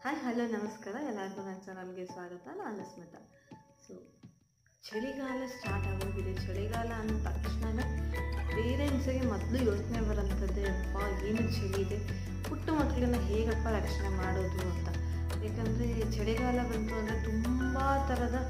hi hello ನಮಸ್ಕಾರ ಎಲ್ಲರಿಗೂ ನನ್ನ ಚಾನಲ್ಗೆ ಸ್ವಾಗತ ನಾನು ಸ್ಮಿತಾ ಸೊ ಚಳಿಗಾಲ ಸ್ಟಾರ್ಟ್ ಆಗೋಗಿದೆ ಚಳಿಗಾಲ ಅಂದ ತಕ್ಷಣವೇ ಪೇರೆಂಟ್ಸಿಗೆ ಮೊದಲು ಯೋಚನೆ ಬರೋಂಥದ್ದೇ ಅಪ್ಪ ಏನು ಚಳಿ ಇದೆ ಪುಟ್ಟ ಮಕ್ಕಳನ್ನ ಹೇಗಪ್ಪ ರಕ್ಷಣೆ ಮಾಡೋದು ಅಂತ ಯಾಕಂದರೆ ಚಳಿಗಾಲ ಬಂತು ಅಂದರೆ ತುಂಬ ಥರದ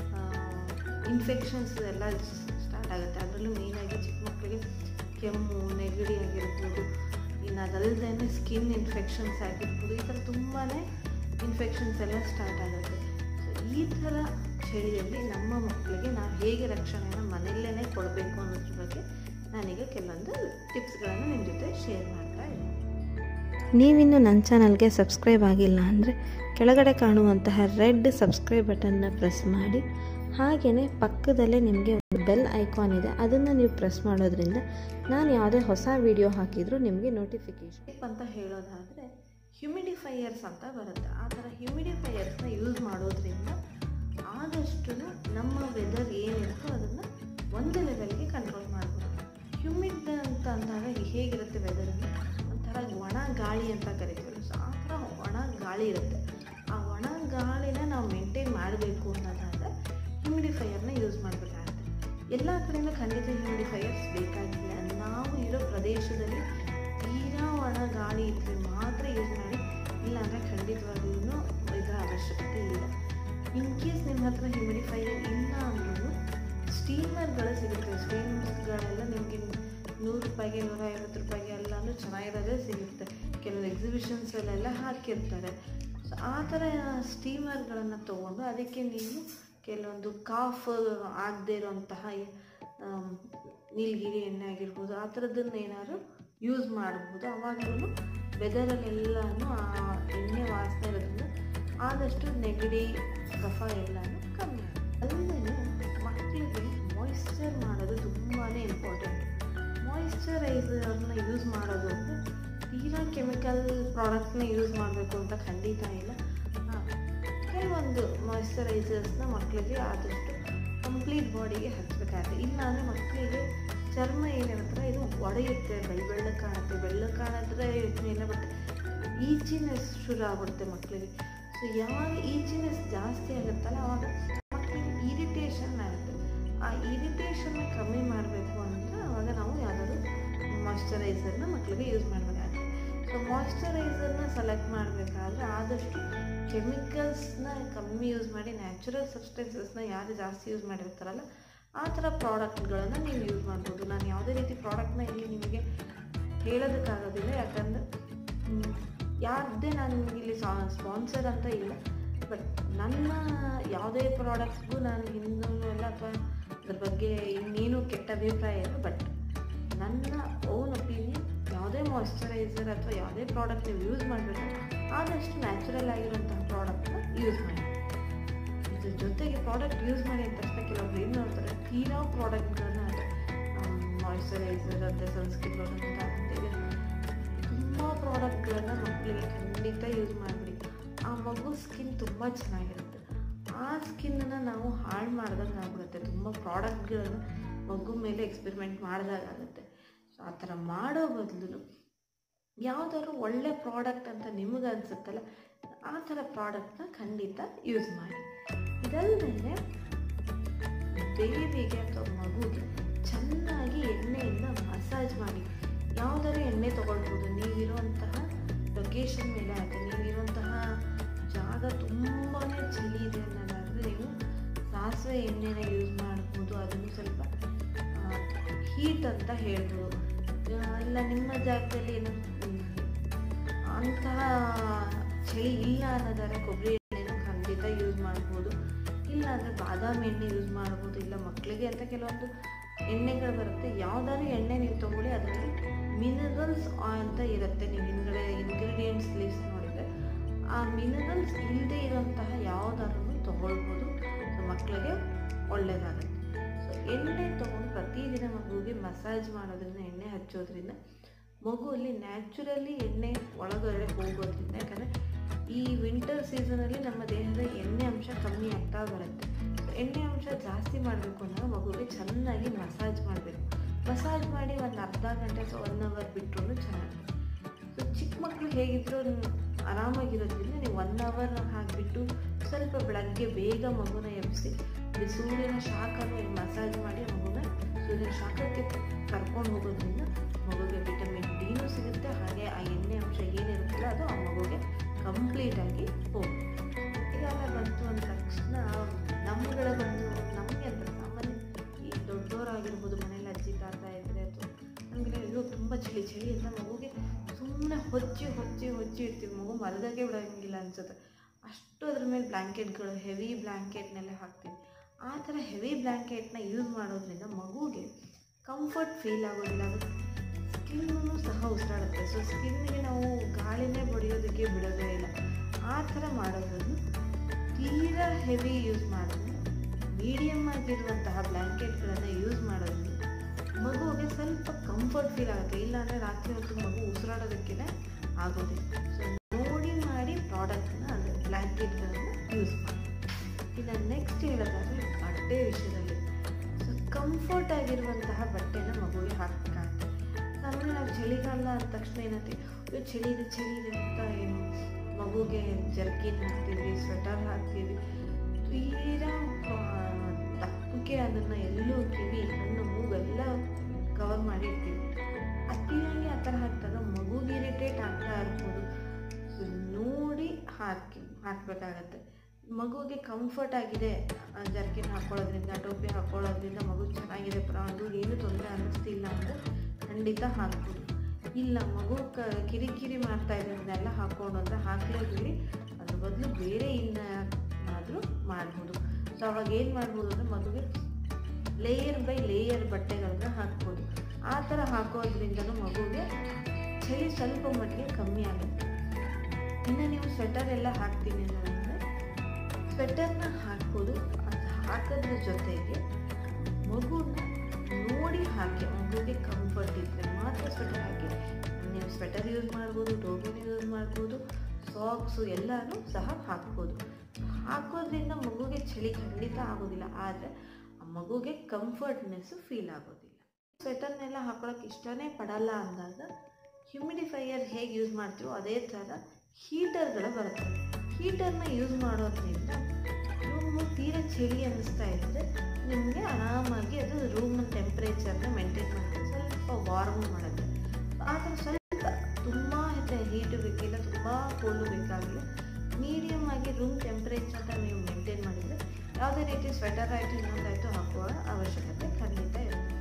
ಇನ್ಫೆಕ್ಷನ್ಸ್ ಎಲ್ಲ ಸ್ಟಾರ್ಟ್ ಆಗುತ್ತೆ ಅದರಲ್ಲೂ ಮೇಯ್ನಾಗಿ ಚಿಕ್ಕ ಮಕ್ಕಳಿಗೆ ಕೆಮ್ಮು ನೆಗಡಿ ಆಗಿರ್ಬೋದು ಇನ್ನು ಅದಲ್ಲದೆ ಸ್ಕಿನ್ ಇನ್ಫೆಕ್ಷನ್ಸ್ ಆಗಿರ್ಬೋದು ಈ ಥರ ತುಂಬಾ ಇನ್ಫೆಕ್ಷನ್ಸ್ ಎಲ್ಲ ಸ್ಟಾರ್ಟ್ ಆಗುತ್ತೆ ಸೊ ಈ ಥರ ಚಳಿಯಲ್ಲಿ ನಮ್ಮ ಮಕ್ಕಳಿಗೆ ನಾವು ಹೇಗೆ ರಕ್ಷಣೆನ ಮನೆಯಲ್ಲೇ ಕೊಡಬೇಕು ಅನ್ನೋದ್ರ ಬಗ್ಗೆ ನಾನೀಗ ಕೆಲವೊಂದು ಟಿಪ್ಸ್ಗಳನ್ನು ನಿಮ್ಮ ಜೊತೆ ಶೇರ್ ಮಾಡ್ತಾ ಇದ್ದೀನಿ ನೀವಿನ್ನು ನನ್ನ ಚಾನಲ್ಗೆ ಸಬ್ಸ್ಕ್ರೈಬ್ ಆಗಿಲ್ಲ ಅಂದರೆ ಕೆಳಗಡೆ ಕಾಣುವಂತಹ ರೆಡ್ ಸಬ್ಸ್ಕ್ರೈಬ್ ಬಟನ್ನ ಪ್ರೆಸ್ ಮಾಡಿ ಹಾಗೆಯೇ ಪಕ್ಕದಲ್ಲೇ ನಿಮಗೆ ಒಂದು ಬೆಲ್ ಐಕಾನ್ ಇದೆ ಅದನ್ನು ನೀವು ಪ್ರೆಸ್ ಮಾಡೋದ್ರಿಂದ ನಾನು ಯಾವುದೇ ಹೊಸ ವಿಡಿಯೋ ಹಾಕಿದರೂ ನಿಮಗೆ ನೋಟಿಫಿಕೇಷನ್ ಟಿಪ್ ಅಂತ ಹೇಳೋದಾದರೆ ಹ್ಯುಮಿಡಿಫೈಯರ್ಸ್ ಅಂತ ಬರುತ್ತೆ ಆ ಥರ ಹ್ಯುಮಿಡಿಫೈಯರ್ಸ್ನ ಯೂಸ್ ಮಾಡೋದ್ರಿಂದ ಆದಷ್ಟು ನಮ್ಮ ವೆದರ್ ಏನಿರುತ್ತೋ ಅದನ್ನು ಒಂದು ಲೆವೆಲ್ಗೆ ಕಂಟ್ರೋಲ್ ಮಾಡ್ಬೋದು ಹ್ಯೂಮಿಡ್ ಅಂತ ಅಂದಾಗ ಹೇಗಿರುತ್ತೆ ವೆದರ್ ಅಂದರೆ ಒಂಥರ ಒಣ ಗಾಳಿ ಅಂತ ಕರಿತೀವಿ ಸೊ ಆ ಥರ ಒಣ ಗಾಳಿ ಇರುತ್ತೆ ಆ ಒಣ ಗಾಳಿನ ನಾವು ಮೇಂಟೈನ್ ಮಾಡಬೇಕು ಅನ್ನೋದಾದರೆ ಹ್ಯೂಮಿಡಿಫೈಯರ್ನ ಯೂಸ್ ಮಾಡಬೇಕಾಗುತ್ತೆ ಎಲ್ಲ ಕಡೆಯೂ ಖಂಡಿತ ಹ್ಯೂಮಿಡಿಫೈಯರ್ಸ್ ಬೇಕಾಗಿಲ್ಲ ನಾವು ಇರೋ ಪ್ರದೇಶದಲ್ಲಿ ತೀರಾ ಒಣ ಗಾಳಿ ಇದ್ದರೆ ಮಾತ್ರ ಯೂಸ್ ಮಾಡಿ ಇಲ್ಲಾಂದರೆ ಖಂಡಿತವಾಗ್ಲೂ ಇದರ ಅವಶ್ಯಕತೆ ಇಲ್ಲ ಇನ್ ಕೇಸ್ ನಿಮ್ಮ ಹತ್ರ ಹ್ಯೂಮಿಡಿಫೈಯರ್ ಇಲ್ಲ ಅಂದ್ರೂ ಸ್ಟೀಮರ್ಗಳು ಸಿಗುತ್ತೆ ಸ್ಟೀಮರ್ಸ್ಗಳೆಲ್ಲ ನಿಮಗೆ ನೂರು ರೂಪಾಯಿಗೆ ನೂರ ಐವತ್ತು ರೂಪಾಯಿಗೆ ಎಲ್ಲನೂ ಚೆನ್ನಾಗಿರೋದೇ ಸಿಗುತ್ತೆ ಕೆಲವು ಎಕ್ಸಿಬಿಷನ್ಸಲ್ಲೆಲ್ಲ ಹಾಕಿರ್ತಾರೆ ಸೊ ಆ ಥರ ಸ್ಟೀಮರ್ಗಳನ್ನು ತೊಗೊಂಡು ಅದಕ್ಕೆ ನೀವು ಕೆಲವೊಂದು ಕಾಫ್ ಆಗದೇ ಇರೋಂತಹ ಆಮ್, ನೀಲಗಿರಿ ಎಣ್ಣೆ ಆಗಿರ್ಬೋದು ಆ ಥರದನ್ನ ಏನಾದ್ರು ಯೂಸ್ ಮಾಡ್ಬೋದು ಅವಾಗಲೂ ವೆದರಲ್ಲೆಲ್ಲನೂ ಆ ಎಣ್ಣೆ ವಾಸನೆ ಇರೋದ್ರಿಂದ ಆದಷ್ಟು ನೆಗಡಿ ಕಫ ಎಲ್ಲನೂ ಕಮ್ಮಿ ಆಗುತ್ತೆ ಅಲ್ಲದೆ ಮಕ್ಕಳಿಗೆ ಮಾಯಿಶ್ಚರ್ ಮಾಡೋದು ತುಂಬಾ ಇಂಪಾರ್ಟೆಂಟ್ ಮಾಯಿಶ್ಚರೈಸರ್ನ ಯೂಸ್ ಮಾಡೋದು ಅಂದರೆ ತೀರಾ ಕೆಮಿಕಲ್ ಪ್ರಾಡಕ್ಟ್ನ ಯೂಸ್ ಮಾಡಬೇಕು ಅಂತ ಖಂಡಿತ ಇಲ್ಲ ಹಾ, ಕೆಲವೊಂದು ಮಾಯಿಶ್ಚರೈಸರ್ಸ್ನ ಮಕ್ಕಳಿಗೆ ಆದಷ್ಟು ಕಂಪ್ಲೀಟ್ ಬಾಡಿಗೆ ಹಚ್ಚಬೇಕಾಗುತ್ತೆ ಇಲ್ಲಾಂದರೆ ಮಕ್ಕಳಿಗೆ ಚರ್ಮ ಏನಿರುತ್ತೆ ಇದು ಒಡೆಯುತ್ತೆ ಬೆಳ್ಳ ಬೆಳ್ಳಗೆ ಕಾಣುತ್ತೆ ಬೆಳ್ಳಗೆ ಕಾಣಿದ್ರೆ ಯೋಚನೆ ಇಲ್ಲ ಬಟ್ ಈಚಿನೆಸ್ ಶುರು ಆಗ್ಬಿಡುತ್ತೆ ಮಕ್ಕಳಿಗೆ ಸೊ ಯಾವಾಗ ಈಚಿನೆಸ್ ಜಾಸ್ತಿ ಆಗುತ್ತಲ್ಲ ಆವಾಗ ಮಕ್ಕಳಿಗೆ ಇರಿಟೇಷನ್ ಆಗುತ್ತೆ ಆ ಇರಿಟೇಷನ್ನ ಕಮ್ಮಿ ಮಾಡಬೇಕು ಅಂತ ಆವಾಗ ನಾವು ಯಾವುದಾದ್ರು ಮಾಯ್ಶ್ಚರೈಸರ್ನ ಮಕ್ಕಳಿಗೆ ಯೂಸ್ ಮಾಡಬೇಕಾಗುತ್ತೆ ಸೊ ಮಾಯ್ಶ್ಚರೈಸರ್ನ ಸೆಲೆಕ್ಟ್ ಮಾಡಬೇಕಾದ್ರೆ ಆದಷ್ಟು ಕೆಮಿಕಲ್ಸ್ನ ಕಮ್ಮಿ ಯೂಸ್ ಮಾಡಿ ನ್ಯಾಚುರಲ್ ಸಬ್ಸ್ಟೆನ್ಸಸ್ನ ಯಾರು ಜಾಸ್ತಿ ಯೂಸ್ ಮಾಡಿರ್ತಾರಲ್ಲ ಆ ಥರ ಪ್ರಾಡಕ್ಟ್ಗಳನ್ನು ನೀವು ಯೂಸ್ ಮಾಡ್ಬೋದು ನಾನು ಯಾವುದೇ ರೀತಿ ಪ್ರಾಡಕ್ಟ್ನ ಇಲ್ಲಿ ನಿಮಗೆ ಹೇಳೋದಕ್ಕಾಗೋದಿಲ್ಲ ಯಾಕಂದರೆ ಯಾವುದೇ ನಾನು ನಿಮಗೆ ಇಲ್ಲಿ ಸ್ಪಾನ್ಸರ್ ಅಂತ ಇಲ್ಲ ಬಟ್ ನನ್ನ ಯಾವುದೇ ಪ್ರಾಡಕ್ಟ್ಗೂ ನಾನು ಹಿಂದೂ ಎಲ್ಲ ಅಥವಾ ಅದ್ರ ಬಗ್ಗೆ ಇನ್ನೇನು ಕೆಟ್ಟ ಅಭಿಪ್ರಾಯ ಇಲ್ಲ ಬಟ್ ನನ್ನ ಓನ್ ಒಪಿನಿಯನ್ ಯಾವುದೇ ಮಾಯ್ಶ್ಚರೈಸರ್ ಅಥವಾ ಯಾವುದೇ ಪ್ರಾಡಕ್ಟ್ ನೀವು ಯೂಸ್ ಮಾಡಬೇಕು ಆದಷ್ಟು ನ್ಯಾಚುರಲ್ ಆಗಿರುವಂತಹ ಪ್ರಾಡಕ್ಟ್ನ ಯೂಸ್ ಮಾಡಿ ಇದ್ರ ಜೊತೆಗೆ ಪ್ರಾಡಕ್ಟ್ ಯೂಸ್ ಮಾಡಿ ಅಂತ ತಕ್ಷಣ ಕೆಲವೊಬ್ರು ಏನು ಮಾಡ್ತಾರೆ ತೀರಾ ಪ್ರಾಡಕ್ಟ್ಗಳನ್ನ ಮಾಯ್ಶ್ಚರೈಸರ್ ಅಂತ ಸನ್ಸ್ಕ್ರೀನ್ ಲೋಷನ್ ಅಂತ ಅಂತೀವಿ ತುಂಬ ಪ್ರಾಡಕ್ಟ್ಗಳನ್ನ ಮಕ್ಕಳಿಗೆ ಖಂಡಿತ ಯೂಸ್ ಮಾಡಿಬಿಡಿ ಆ ಮಗು ಸ್ಕಿನ್ ತುಂಬ ಚೆನ್ನಾಗಿರುತ್ತೆ ಆ ಸ್ಕಿನ್ನನ್ನು ನಾವು ಹಾಳು ಮಾಡ್ದಂಗೆ ಆಗ್ಬಿಡುತ್ತೆ ತುಂಬ ಪ್ರಾಡಕ್ಟ್ಗಳನ್ನ ಮಗು ಮೇಲೆ ಎಕ್ಸ್ಪೆರಿಮೆಂಟ್ ಮಾಡಿದಾಗುತ್ತೆ ಸೊ ಆ ಥರ ಮಾಡೋ ಬದಲು ಯಾವುದಾದ್ರು ಒಳ್ಳೆ ಪ್ರಾಡಕ್ಟ್ ಅಂತ ನಿಮಗೆ ಅನಿಸುತ್ತಲ್ಲ ಆ ಥರ ಪ್ರಾಡಕ್ಟ್ನ ಖಂಡಿತ ಯೂಸ್ ಮಾಡಿ ಇದಲ್ಲದೆ ಬೇಬಿಗೆ ಅಥವಾ ಮಗುಗೆ ಚೆನ್ನಾಗಿ ಎಣ್ಣೆಯಿಂದ ಮಸಾಜ್ ಮಾಡಿ ಯಾವುದಾದ್ರು ಎಣ್ಣೆ ತೊಗೊಳ್ಬೋದು ನೀವಿರುವಂತಹ ಲೊಕೇಶನ್ ಮೇಲೆ ಆಗುತ್ತೆ ನೀವಿರುವಂತಹ ಜಾಗ ತುಂಬಾ ಚಳಿ ಇದೆ ಅನ್ನೋದಾದರೆ ನೀವು ಸಾಸಿವೆ ಎಣ್ಣೆನ ಯೂಸ್ ಮಾಡ್ಬೋದು ಅದನ್ನು ಸ್ವಲ್ಪ ಹೀಟ್ ಅಂತ ಹೇಳ್ಬೋದು ಆ, ಇಲ್ಲ ನಿಮ್ಮ ಜಾಗದಲ್ಲಿ ಏನು ಮ್, ಅಂತಹ ಚಳಿ ಇಲ್ಲ ಅನ್ನೋದಾದ್ರೆ ಕೊಬ್ಬರಿ ಎಣ್ಣೆನ ಖಂಡಿತ ಯೂಸ್ ಮಾಡ್ಬೋದು ಇಲ್ಲ ಅಂದರೆ ಬಾದಾಮಿ ಎಣ್ಣೆ ಯೂಸ್ ಮಾಡ್ಬೋದು ಇಲ್ಲ ಮಕ್ಕಳಿಗೆ ಅಂತ ಕೆಲವೊಂದು ಎಣ್ಣೆಗಳು ಬರುತ್ತೆ ಯಾವುದಾದ್ರು ಎಣ್ಣೆ ನೀವು ತೊಗೊಳ್ಳಿ ಅದರಲ್ಲಿ ಮಿನರಲ್ಸ್ ಅಂತ ಇರುತ್ತೆ ನೀವು ಹಿಂದ್ಗಡೆ ಇಂಗ್ರೀಡಿಯೆಂಟ್ಸ್ ಲಿಸ್ಟ್ ನೋಡಿದರೆ ಆ ಮಿನರಲ್ಸ್ ಇಲ್ಲದೆ ಇರೋಂತಹ ಯಾವುದಾದ್ರೂ ತೊಗೊಳ್ಬೋದು ಸೊ ಮಕ್ಕಳಿಗೆ ಒಳ್ಳೆಯದಾಗುತ್ತೆ ಸೊ ಎಣ್ಣೆ ತೊಗೊಂಡು ಪ್ರತಿದಿನ ಮಗುವಿಗೆ ಮಸಾಜ್ ಮಾಡೋದ್ರಿಂದ ಎಣ್ಣೆ ಹಚ್ಚೋದ್ರಿಂದ ಮಗುವಲ್ಲಿ ನ್ಯಾಚುರಲಿ ಎಣ್ಣೆ ಒಳಗಡೆ ಹೋಗೋದ್ರಿಂದ ಯಾಕಂದರೆ ಈ ವಿಂಟರ್ ಸೀಸನಲ್ಲಿ ನಮ್ಮ ದೇಹದ ಎಣ್ಣೆ ಅಂಶ ಕಮ್ಮಿ ಆಗ್ತಾ ಬರುತ್ತೆ ಸೊ ಎಣ್ಣೆ ಅಂಶ ಜಾಸ್ತಿ ಮಾಡಬೇಕು ಅಂದಾಗ ಮಗುವಿಗೆ ಚೆನ್ನಾಗಿ ಮಸಾಜ್ ಮಾಡಬೇಕು ಮಸಾಜ್ ಮಾಡಿ ಒಂದು ಅರ್ಧ ಗಂಟೆ ಅಥವಾ ಒನ್ ಅವರ್ ಬಿಟ್ಟರು ಚೆನ್ನಾಗಿ ಸೊ ಚಿಕ್ಕ ಮಕ್ಕಳು ಹೇಗಿದ್ರು ಆರಾಮಾಗಿರೋದ್ರಿಂದ ನೀವು ಒನ್ ಅವರ್ ಹಾಕಿಬಿಟ್ಟು ಸ್ವಲ್ಪ ಬೆಳಗ್ಗೆ ಬೇಗ ಮಗುನ ಎಬ್ಬಿಸಿ ಈ ಸೂರ್ಯನ ಶಾಖನ ಮಸಾಜ್ ಮಾಡಿ ಮಗುನ ಸೂರ್ಯನ ಶಾಖಕ್ಕೆ ಕರ್ಕೊಂಡು ಹೋಗೋದ್ರಿಂದ ಮಗುಗೆ ವಿಟಮಿನ್ ಡಿನೂ ಸಿಗುತ್ತೆ ಹಾಗೆ ಆ ಎಣ್ಣೆ ಅಂಶ ಏನಿರುತ್ತಲ್ಲ ಅದು ಆ ಮಗುಗೆ ಕಂಪ್ಲೀಟಾಗಿ ಹೋಗುತ್ತೆ ಈಗಾಗಲೇ ಬಂತು ಅಂದ ತಕ್ಷಣ ನಮ್ಮಗಳ ಬಂದು ನಮಗೆ ಅಂತ ಸಾಮಾನ್ಯ ಈ ದೊಡ್ಡವರಾಗಿರ್ಬೋದು ಮನೇಲಿ ಅಜ್ಜಿ ತಾತ ಇದ್ದರೆ ಅಥವಾ ನಮಗೆ ಅಯ್ಯೋ ತುಂಬ ಚಳಿ ಚಳಿ ಅಂತ ಮಗುಗೆ ಸುಮ್ಮನೆ ಹೊಚ್ಚಿ ಹೊಚ್ಚಿ ಹೊಚ್ಚಿ ಇರ್ತೀವಿ ಮಗು ಮಲಗಕ್ಕೆ ಬಿಡೋಂಗಿಲ್ಲ ಅನ್ಸುತ್ತೆ ಅಷ್ಟು ಅದ್ರ ಮೇಲೆ ಬ್ಲ್ಯಾಂಕೆಟ್ಗಳು ಹೆವಿ ಬ್ಲ್ಯಾಂಕೆಟ್ನೆಲ್ಲ ಹಾಕ್ತೀವಿ ಆ ಥರ ಹೆವಿ ಬ್ಲ್ಯಾಂಕೆಟ್ನ ಯೂಸ್ ಮಾಡೋದ್ರಿಂದ ಮಗುಗೆ ಕಂಫರ್ಟ್ ಫೀಲ್ ಆಗೋದಿಲ್ಲ ಅದು ಸ್ಕಿನ್ನೂ ಸಹ ಉಸಿರಾಡುತ್ತೆ ಸೊ ಸ್ಕಿನ್ನಿಗೆ ನಾವು ಗಾಳಿನೇ ಬಡಿಯೋದಕ್ಕೆ ಬಿಡೋದೇ ಇಲ್ಲ ಆ ಥರ ಮಾಡೋದ್ರಿಂದ ತೀರಾ ಹೆವಿ ಯೂಸ್ ಮಾಡಿದ್ರೆ ಮೀಡಿಯಮ್ ಆಗಿರುವಂತಹ ಬ್ಲ್ಯಾಂಕೆಟ್ಗಳನ್ನು ಯೂಸ್ ಮಾಡೋದ್ರಿಂದ ಮಗುವಿಗೆ ಸ್ವಲ್ಪ ಕಂಫರ್ಟ್ ಫೀಲ್ ಆಗುತ್ತೆ ಇಲ್ಲಾಂದರೆ ರಾತ್ರಿ ಹೊತ್ತು ಮಗು ಉಸಿರಾಡೋದಕ್ಕೆ ಆಗೋದಿಲ್ಲ ಸೊ ನೋಡಿ ಮಾಡಿ ಪ್ರಾಡಕ್ಟ್ನ ಅಂದರೆ ಬ್ಲ್ಯಾಂಕೆಟ್ಗಳನ್ನು ಯೂಸ್ ಮಾಡಿ ಇನ್ನು ನೆಕ್ಸ್ಟ್ ಹೇಳೋದಾದರೆ ಬಟ್ಟೆ ವಿಷಯದಲ್ಲಿ ಸೊ ಕಂಫರ್ಟ್ ಆಗಿರುವಂತಹ ಬಟ್ಟೆನ ಮಗುವಿಗೆ ಹಾಕಬೇಕಾಗುತ್ತೆ ಆಮೇಲೆ ನಾವು ಚಳಿಗಾಲ ಅಂದ ತಕ್ಷಣ ಏನಂತೆ ಅಯ್ಯೋ ಚಳಿ ಇದೆ ಚಳಿ ಇದೆ ಅಂತ ಏನು ಮಗುಗೆ ಜರ್ಕಿನ್ ಹಾಕ್ತೀವಿ ಸ್ವೆಟರ್ ಹಾಕ್ತೀವಿ ತೀರಾ ತಪ್ಪಕ್ಕೆ ಅದನ್ನು ಎಲ್ಲೂ ಕಿವಿ ಕಣ್ಣು ಮೂಗೆಲ್ಲ ಕವರ್ ಮಾಡಿರ್ತೀವಿ ಅತಿಯಾಗಿ ಆ ಥರ ಹಾಕಿದಾಗ ಮಗುಗೆ ಇರಿಟೇಟ್ ಆಗ್ತಾ ಇರ್ಬೋದು ಸೊ ನೋಡಿ ಹಾಕಿ ಹಾಕಬೇಕಾಗತ್ತೆ ಮಗುವಿಗೆ ಕಂಫರ್ಟ್ ಆಗಿದೆ ಜರ್ಕಿನ್ ಹಾಕ್ಕೊಳ್ಳೋದ್ರಿಂದ ಟೋಪಿ ಹಾಕ್ಕೊಳ್ಳೋದ್ರಿಂದ ಮಗು ಚೆನ್ನಾಗಿದೆ ಪ್ರ ಅದು ಏನು ತೊಂದರೆ ಅನ್ನಿಸ್ತಿಲ್ಲ ಅಂದರೆ ಖಂಡಿತ ಹಾಕ್ಬೋದು ಇಲ್ಲ ಮಗು ಕ ಕಿರಿಕಿರಿ ಮಾಡ್ತಾ ಇದೆ ಅದನ್ನೆಲ್ಲ ಹಾಕ್ಕೊಂಡು ಅಂದರೆ ಹಾಕಲೇಬೇಡಿ ಅದ್ರ ಬದಲು ಬೇರೆ ಏನಾದರೂ ಮಾಡ್ಬೋದು ಸೊ ಅವಾಗ ಏನು ಮಾಡ್ಬೋದು ಅಂದರೆ ಮಗುಗೆ ಲೇಯರ್ ಬೈ ಲೇಯರ್ ಬಟ್ಟೆಗಳನ್ನ ಹಾಕ್ಬೋದು ಆ ಥರ ಹಾಕೋದ್ರಿಂದನೂ ಮಗುಗೆ ಚಳಿ ಸ್ವಲ್ಪ ಮಟ್ಟಿಗೆ ಕಮ್ಮಿ ಆಗುತ್ತೆ ಇನ್ನು ನೀವು ಸ್ವೆಟರ್ ಎಲ್ಲ ಹಾಕ್ತೀನಿ ಅಂದರೆ ಸ್ವೆಟರ್ನ ಹಾಕ್ಬೋದು ಅದು ಹಾಕೋದ್ರ ಜೊತೆಗೆ ಮಗುನ ನೋಡಿ ಹಾಕಿ ಮಗುಗೆ ಕಂಫರ್ಟ್ ಇದ್ದರೆ ಮಾತ್ರ ಸ್ವೆಟರ್ ಹಾಕಿ ನೀವು ಸ್ವೆಟರ್ ಯೂಸ್ ಮಾಡ್ಬೋದು ಟೋಪಿನ ಯೂಸ್ ಮಾಡ್ಬೋದು ಸಾಕ್ಸು ಎಲ್ಲನೂ ಸಹ ಹಾಕ್ಬೋದು ಹಾಕೋದ್ರಿಂದ ಮಗುಗೆ ಚಳಿ ಖಂಡಿತ ಆಗೋದಿಲ್ಲ ಆದರೆ ಆ ಮಗುಗೆ ಕಂಫರ್ಟ್ನೆಸ್ಸು ಫೀಲ್ ಆಗೋದಿಲ್ಲ ಸ್ವೆಟರ್ನೆಲ್ಲ ಹಾಕೊಳ್ಳೋಕೆ ಇಷ್ಟನೇ ಪಡಲ್ಲ ಅಂದಾಗ ಹ್ಯುಮಿಡಿಫೈಯರ್ ಹೇಗೆ ಯೂಸ್ ಮಾಡ್ತೀವೋ ಅದೇ ಥರ ಹೀಟರ್ಗಳು ಬರ್ತವೆ ಹೀಟರ್ನ ಯೂಸ್ ಮಾಡೋದ್ರಿಂದ ರೂಮು ತೀರಾ ಚಳಿ ಅನ್ನಿಸ್ತಾ ಇದ್ದರೆ ನಿಮಗೆ ಆರಾಮಾಗಿ ಅದು ರೂಮಿನ ಟೆಂಪ್ರೇಚರ್ನ ಮೇಂಟೈನ್ ಮಾಡುತ್ತೆ ಸ್ವಲ್ಪ ವಾರ್ಮ್ ಮಾಡುತ್ತೆ ಆ ಥರ ಸ್ವಲ್ಪ ತುಂಬ ಹೀಟು ಬೇಕಿಲ್ಲ ತುಂಬ ಕೋಲ್ಡು ಬೇಕಾಗಿಲ್ಲ ಮೀಡಿಯಮ್ ಆಗಿ ರೂಮ್ ಟೆಂಪ್ರೇಚರ್ನ ನೀವು ಮೇಂಟೈನ್ ಮಾಡಿದರೆ ಯಾವುದೇ ರೀತಿ ಸ್ವೆಟರ್ ಆಯಿತು ಇನ್ನೊಂದಾಯಿತು ಹಾಕುವ ಅವಶ್ಯಕತೆ ಖಂಡಿತ ಇರುತ್ತೆ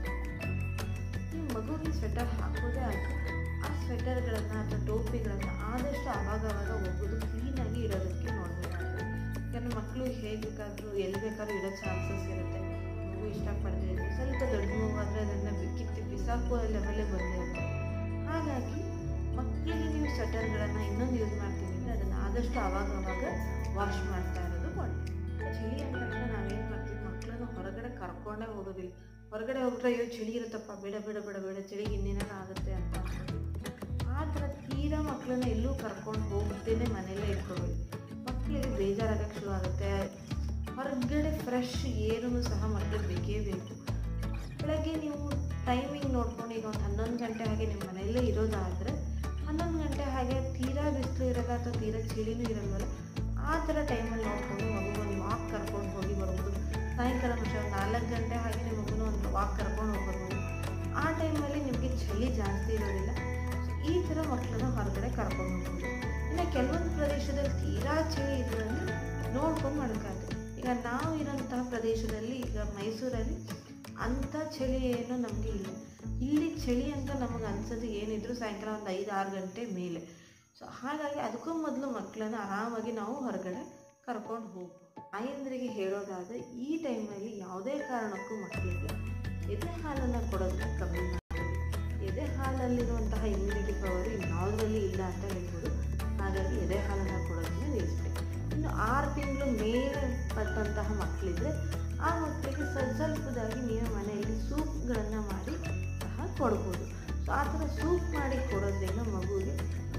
ನೀವು ಮಗುವಿಗೆ ಸ್ವೆಟರ್ ಹಾಕೋದೇ ಆಯಿತು ಆ ಸ್ವೆಟರ್ಗಳನ್ನು ಅಥವಾ ಟೋಪಿಗಳನ್ನು ಆದಷ್ಟು ಆವಾಗವಾಗ ಒಗೆದು ಕ್ಲೀನಾಗಿ ಇಡೋದಕ್ಕೆ ನೋಡಬೇಕಾಗುತ್ತೆ ಯಾಕಂದರೆ ಮಕ್ಕಳು ಹೇಗೆ ಬೇಕಾದರೂ ಎಲ್ಲಿ ಬೇಕಾದ್ರೂ ಇಡೋ ಚಾನ್ಸಸ್ ಇರುತ್ತೆ ಮಗು ಇಷ್ಟಪಡದೇ ಇದ್ರೆ ಸ್ವಲ್ಪ ದೊಡ್ಡ ಮಗು ಆದರೆ ಅದನ್ನು ಕಿತ್ತಿ ಬಿಸಾಕುವ ಲೆವೆಲ್ಲೇ ಬಂದಿರುತ್ತೆ ಹಾಗಾಗಿ ಮಕ್ಕಳಿಗೆ ನೀವು ಸ್ವೆಟರ್ಗಳನ್ನು ಇನ್ನೊಂದು ಯೂಸ್ ಮಾಡ್ತೀವಿ ಅಂದರೆ ಅದನ್ನು ಆದಷ್ಟು ಆವಾಗ ಆವಾಗ ವಾಶ್ ಮಾಡ್ತಾ ಇರೋದು ಒಳ್ಳೆಯದು ಚಳಿ ಅಂದ ತಕ್ಷಣ ನಾವೇನು ಮಾಡ್ತೀವಿ ಮಕ್ಕಳನ್ನ ಹೊರಗಡೆ ಕರ್ಕೊಂಡೇ ಹೋಗೋದಿಲ್ಲ ಹೊರಗಡೆ ಹೋಗ್ಬಿಟ್ರೆ ಅಯ್ಯೋ ಚಳಿ ಇರುತ್ತಪ್ಪ ಬೇಡ ಬೇಡ ಬೇಡ ಬೇಡ ಚಳಿಗೆ ಇನ್ನೇನಾರ ಆಗುತ್ತೆ ಅಂತ ಅನ್ಕೋತೀವಿ ಆ ಥರ ತೀರಾ ಮಕ್ಕಳನ್ನ ಎಲ್ಲೂ ಕರ್ಕೊಂಡು ಹೋಗ್ತೇನೆ ಮನೆಯಲ್ಲೇ ಇಟ್ಕೊಳ್ಬೇಕು ಮಕ್ಕಳಿಗೆ ಬೇಜಾರಾಗಕ್ಕೆ ಶುರು ಆಗುತ್ತೆ ಹೊರಗಡೆ ಫ್ರೆಶ್ ಏನೂ ಸಹ ಮಕ್ಕಳಿಗೆ ಬೇಕೇ ಬೇಕು ಬೆಳಗ್ಗೆ ನೀವು ಟೈಮಿಂಗ್ ನೋಡ್ಕೊಂಡು ಈಗ ಒಂದು ಹನ್ನೊಂದು ಗಂಟೆ ಹಾಗೆ ನಿಮ್ಮ ಮನೆಯಲ್ಲೇ ಇರೋದಾದರೆ ಹನ್ನೊಂದು ಗಂಟೆ ಹಾಗೆ ತೀರಾ ಬಿಸಿಲು ಇರಲ್ಲ ಅಥವಾ ತೀರಾ ಚಳಿನೂ ಇರಲ್ವಲ್ಲ ಆ ಥರ ಟೈಮಲ್ಲಿ ನೋಡಿಕೊಂಡು ಮಗುವನ್ನು ವಾಕ್ ಕರ್ಕೊಂಡು ಹೋಗಿ ಬರ್ಬೋದು ಸಾಯಂಕಾಲ ಮತ್ತೆ ಒಂದು ನಾಲ್ಕು ಗಂಟೆ ಹಾಗೆ ನಿಮ್ಮ ಮಗುನ ಒಂದು ವಾಕ್ ಕರ್ಕೊಂಡು ಹೋಗಿ ಬರ್ಬೋದು ಆ ಟೈಮಲ್ಲಿ ನಿಮಗೆ ಚಳಿ ಜಾಸ್ತಿ ಇರೋದಿಲ್ಲ ಈ ಥರ ಮಕ್ಕಳನ್ನ ಹೊರಗಡೆ ಕರ್ಕೊಂಡು ಹೋಗ್ಬೋದು ಇನ್ನು ಕೆಲವೊಂದು ಪ್ರದೇಶದಲ್ಲಿ ತೀರಾ ಚಳಿ ಇದೆ ಅಂದರೆ ನೋಡ್ಕೊಂಡು ಮಾಡ್ಕಾದ್ರೆ ಈಗ ನಾವು ಇರೋಂತಹ ಪ್ರದೇಶದಲ್ಲಿ ಈಗ ಮೈಸೂರಲ್ಲಿ ಅಂಥ ಚಳಿ ಏನು ನಮಗೆ ಇಲ್ಲ ಇಲ್ಲಿ ಚಳಿ ಅಂತ ನಮಗೆ ಅನ್ಸೋದು ಏನಿದ್ರು ಸಾಯಂಕಾಲ ಒಂದು ಐದು ಆರು ಗಂಟೆ ಮೇಲೆ ಸೊ ಹಾಗಾಗಿ ಅದಕ್ಕೂ ಮೊದಲು ಮಕ್ಕಳನ್ನ ಆರಾಮಾಗಿ ನಾವು ಹೊರಗಡೆ ಕರ್ಕೊಂಡು ಹೋಗ್ಬೋದು ತಾಯಂದ್ರಿಗೆ ಹೇಳೋದಾದರೆ ಈ ಟೈಮಲ್ಲಿ ಯಾವುದೇ ಕಾರಣಕ್ಕೂ ಮಕ್ಕಳಿಗೆ ಎದೆ ಹಾಲನ್ನು ಕೊಡೋದನ್ನ ಕಮ್ಮಿ ಮಾಡಬೇಕು ಎದೆ ಹಾಲಲ್ಲಿರುವಂತಹ ಇಮ್ಯುನಿಟಿ ಪವರ್ ಇನ್ಯಾವುದರಲ್ಲಿ ಇಲ್ಲ ಅಂತ ಹೇಳ್ಬೋದು ಹಾಗಾಗಿ ಎದೆ ಹಾಲನ್ನು ಕೊಡೋದನ್ನ ನಿಲ್ಲಿಸ್ಬೇಕು ಇನ್ನು ಆರು ತಿಂಗಳು ಮೇಲೆ ಪಟ್ಟಂತಹ ಮಕ್ಕಳಿದ್ರೆ ಆ ಮಕ್ಕಳಿಗೆ ಸ್ವಲ್ಪ ಸ್ವಲ್ಪದಾಗಿ ನೀವು ಮನೆಯಲ್ಲಿ ಸೂಪ್ಗಳನ್ನು ಮಾಡಿ ಸಹ ಕೊಡ್ಬೋದು ಸೊ ಆ ಥರ ಸೂಪ್ ಮಾಡಿ ಕೊಡೋದ್ರಿಂದ ಮಗುವಿಗೆ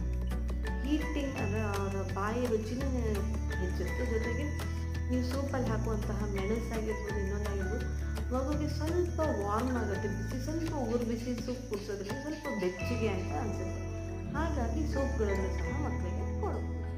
ಹೀಟಿಂಗ್ ಅಂದರೆ ಅವರ ಬಾಯಿ ರುಚಿನೂ ಹೆಚ್ಚುತ್ತೆ ಜೊತೆಗೆ ನೀವು ಸೂಪಲ್ಲಿ ಹಾಕುವಂತಹ ಮೆಣಸಾಗಿರ್ಬೋದು ಇನ್ನೊಂದಾಗಿರ್ಬೋದು ಮಗುಗೆ ಸ್ವಲ್ಪ ವಾರ್ಮ್ ಆಗುತ್ತೆ ಬಿಸಿ ಸ್ವಲ್ಪ ಉಗುರು ಬಿಸಿ ಸೂಪ್ ಕುಡಿಸೋದ್ರಿಂದ ಸ್ವಲ್ಪ ಬೆಚ್ಚಗೆ ಅಂತ ಅನಿಸುತ್ತೆ ಹಾಗಾಗಿ ಸೂಪ್ಗಳನ್ನು ಸಹ ಮಕ್ಕಳಿಗೆ ಕೊಡಬಹುದು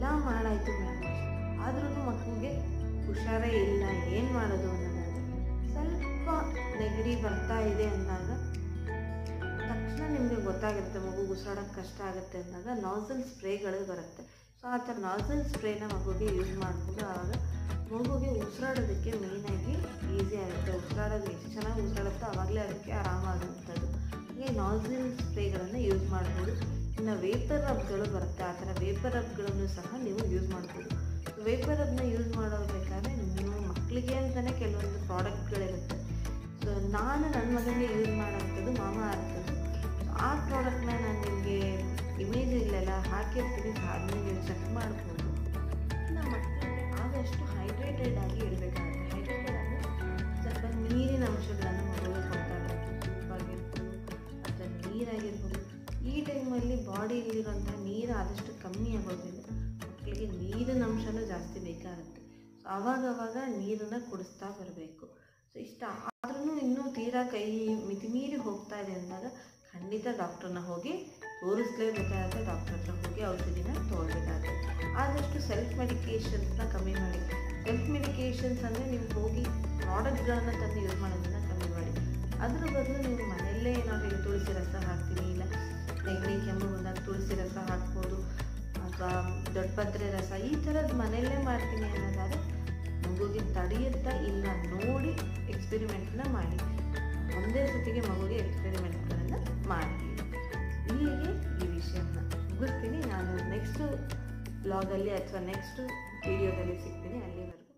ಎಲ್ಲ ಮಾಡಾಯಿತು ಮೇಡಮ್ ಆದ್ರೂ ಮಗುಗೆ ಹುಷಾರೇ ಇಲ್ಲ ಏನು ಮಾಡೋದು ಅನ್ನೋದಾದ್ರೆ ಸ್ವಲ್ಪ ನೆಗಡಿ ಬರ್ತಾ ಇದೆ ಅಂದಾಗ ತಕ್ಷಣ ನಿಮಗೆ ಗೊತ್ತಾಗಿರುತ್ತೆ ಮಗು ಉಸಿರಾಡೋಕ್ಕೆ ಕಷ್ಟ ಆಗುತ್ತೆ ಅಂದಾಗ ನಾಸಲ್ ಸ್ಪ್ರೇಗಳು ಬರುತ್ತೆ ಸೊ ಆ ಥರ ನಾಸಲ್ ಸ್ಪ್ರೇನ ಮಗುಗೆ ಯೂಸ್ ಮಾಡಿಕೊಂಡು ಆವಾಗ ಮಗುಗೆ ಉಸಿರಾಡೋದಕ್ಕೆ ಮೇಯ್ನಾಗಿ ಈಸಿ ಆಗುತ್ತೆ ಉಸಿರಾಡೋದು ಎಷ್ಟು ಚೆನ್ನಾಗಿ ಉಸಿರಾಡುತ್ತೋ ಆವಾಗಲೇ ಅದಕ್ಕೆ ಆರಾಮಾಗುವಂಥದ್ದು ಹಾಗೆ ನಾಸಲ್ ಸ್ಪ್ರೇಗಳನ್ನು ಯೂಸ್ ಮಾಡ್ಬೋದು ಇನ್ನು ವೇಪರ್ ರಬ್ಗಳು ಬರುತ್ತೆ ಆ ಥರ ವೇಪರ್ ರಬ್ಗಳನ್ನು ಸಹ ನೀವು ಯೂಸ್ ಮಾಡ್ಬೋದು ವೇಪರ್ ರಬ್ನ ಯೂಸ್ ಮಾಡೋಬೇಕಾದ್ರೆ ನೀವು ಮಕ್ಕಳಿಗೆ ಅಂತಲೇ ಕೆಲವೊಂದು ಪ್ರಾಡಕ್ಟ್ಗಳಿರುತ್ತೆ ಸೊ ನಾನು ನನ್ನ ಮಗನಿಗೆ ಯೂಸ್ ಮಾಡೋಂಥದ್ದು ಮಾಮ ಅರ್ಥದ್ದು ಆ ಪ್ರಾಡಕ್ಟ್ನ ನಾನು ನಿಮಗೆ ಇಮೇಜ್ ಇಲ್ಲೆಲ್ಲ ಹಾಕಿರ್ತೀನಿ ಸೊ ಅದನ್ನ ನೀವು ಚೆಕ್ ಮಾಡ್ಬೋದು ನಮ್ಮ ಮಕ್ಕಳಿಗೆ ಆದಷ್ಟು ಹೈಡ್ರೇಟೆಡ್ ಆಗಿ ಇಡಬೇಕಾಗುತ್ತೆ ಹೈಡ್ರೇಟೆಡ್ ಅಂದರೆ ಸ್ವಲ್ಪ ನೀರಿನ ಅಂಶಗಳನ್ನು ಮಗುವಿಗೆ ಕೊಡ್ತಾ ಇರಬೇಕು ಸೂಪ್ ಆಗಿರ್ಬೋದು ಅಥವಾ ನೀರಾಗಿರ್ಬೋದು ಈ ಟೈಮಲ್ಲಿ ಬಾಡಿಯಲ್ಲಿರುವಂಥ ನೀರು ಆದಷ್ಟು ಕಮ್ಮಿ ಆಗೋದ್ರಿಂದ ಮಕ್ಕಳಿಗೆ ನೀರಿನ ಅಂಶನೂ ಜಾಸ್ತಿ ಬೇಕಾಗುತ್ತೆ ಸೊ ಅವಾಗವಾಗ ನೀರನ್ನು ಕುಡಿಸ್ತಾ ಬರಬೇಕು ಸೊ ಇಷ್ಟ ಆದ್ರೂ ಇನ್ನೂ ತೀರಾ ಕೈ ಮಿತಿಮೀರಿ ಹೋಗ್ತಾ ಇದೆ ಅಂದಾಗ ಖಂಡಿತ ಡಾಕ್ಟ್ರನ್ನ ಹೋಗಿ ತೋರಿಸ್ಲೇಬೇಕಾಗುತ್ತೆ ಡಾಕ್ಟ್ರ್ ಹತ್ರ ಹೋಗಿ ಔಷಧಿನ ತೊಗೊಳ್ಬೇಕಾಗುತ್ತೆ ಆದಷ್ಟು ಸೆಲ್ಫ್ ಮೆಡಿಕೇಷನ್ಸ್ನ ಕಮ್ಮಿ ಮಾಡಿ ಸೆಲ್ಫ್ ಮೆಡಿಕೇಷನ್ಸ್ ಅಂದರೆ ನೀವು ಹೋಗಿ ಪ್ರಾಡಕ್ಟ್ಗಳನ್ನು ತಂದು ಯೂಸ್ ಮಾಡೋದನ್ನ ಕಮ್ಮಿ ಮಾಡಿ ಅದ್ರ ಬದಲು ನೀವು ಮನೆಯಲ್ಲೇ ಏನಾದರೂ ಈಗ ತುಳಸಿ ರಸ ಹಾಕ್ತೀನಿ ಇಲ್ಲ ನೆಗಡಿ ಕೆಮ್ಮು ಬಂದಾಗ ತುಳಸಿ ರಸ ಹಾಕ್ಬೋದು ಅಥವಾ ದೊಡ್ಡಪತ್ರೆ ರಸ ಈ ಥರದ್ದು ಮನೆಯಲ್ಲೇ ಮಾಡ್ತೀನಿ ಅನ್ನೋದಾದ್ರೆ ಮಗುಗೆ ತಡೆಯುತ್ತಾ ಇಲ್ಲ ನೋಡಿ ಎಕ್ಸ್ಪೆರಿಮೆಂಟ್ನ ಮಾಡಿ ಒಂದೇ ಸತಿಗೆ ಮಗುಗೆ ಎಕ್ಸ್ಪೆರಿಮೆಂಟ್ಗಳನ್ನು ಮಾಡಿ ಇಲ್ಲಿಗೆ ಈ ವಿಷಯನ ಮುಗಿಸ್ತೀನಿ ನಾನು ನೆಕ್ಸ್ಟ್ ಬ್ಲಾಗಲ್ಲಿ ಅಥವಾ ನೆಕ್ಸ್ಟ್ ವಿಡಿಯೋದಲ್ಲಿ ಸಿಗ್ತೀನಿ ಅಲ್ಲಿವರೆಗೂ